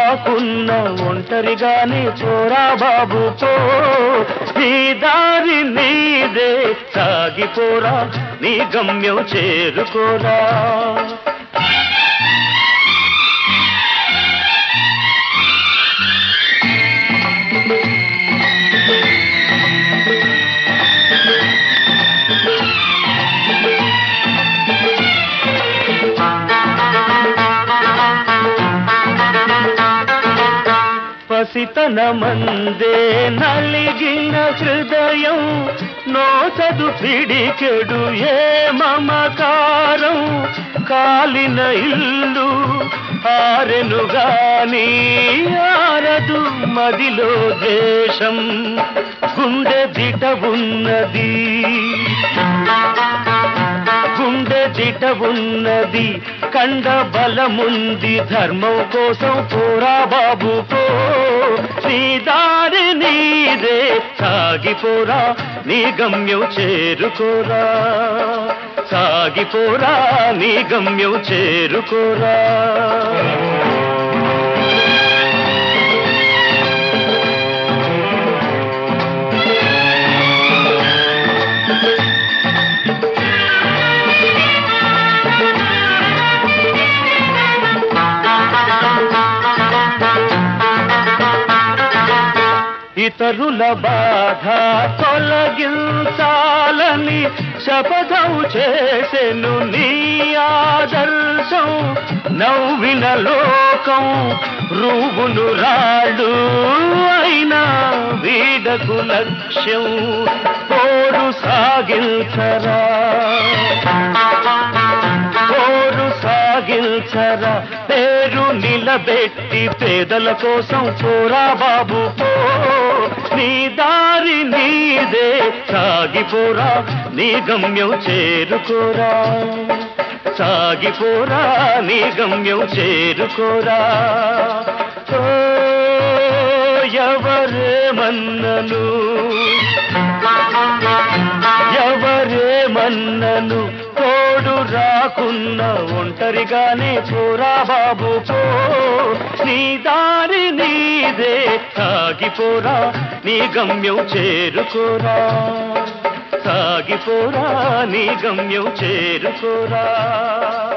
రాకున్న ఒంటరిగానే పోరా బాబు పో నీ దారి నీదే సాగిపోరా నీ గమ్యం చేరుకోరా పసితనమందే నలిగిన హృదయం నోచదు పిడికెడు ఏ మమకారం కాలిన ఇల్లు ఆరెను గాని ఆరదు మదిలో దేశం గుండె దిట ఉన్నది గుండె దిట ఉన్నది కండ బలముంది ధర్మం కోసం పోరా బాబు పో నీ దారి నీదే సాగిపోరా నీ గమ్యం చేరుకోరా సాగిపోరా నీ గమ్యం చేరుకోరా ఇతరుల బాధ తొలగించాలని శపథం చేసెను నీ ఆదర్శం నవ్విన లోకం రూవును రాళ్ళు అయినా వీడకు లక్ష్యం పోరు సాగించరా పోరు సాగించరా పేరు నిలబెట్టి పేదల కోసం పోరా బాబు పో నీ దారి నీదే సాగిపోరా నీ గమ్యం చేరుకోరా సాగిపోరా నీ గమ్యం చేరుకోరా ఓ ఎవరేమన్నను ఎవరేమన్నను తోడు రాకున్న ఒంటరిగానే పోరా బాబు పో నీ దారి నీదే సాగిపోరా నీ గమ్యం చేరుకోరా సాగిపోరా నీ గమ్యం చేరుకోరా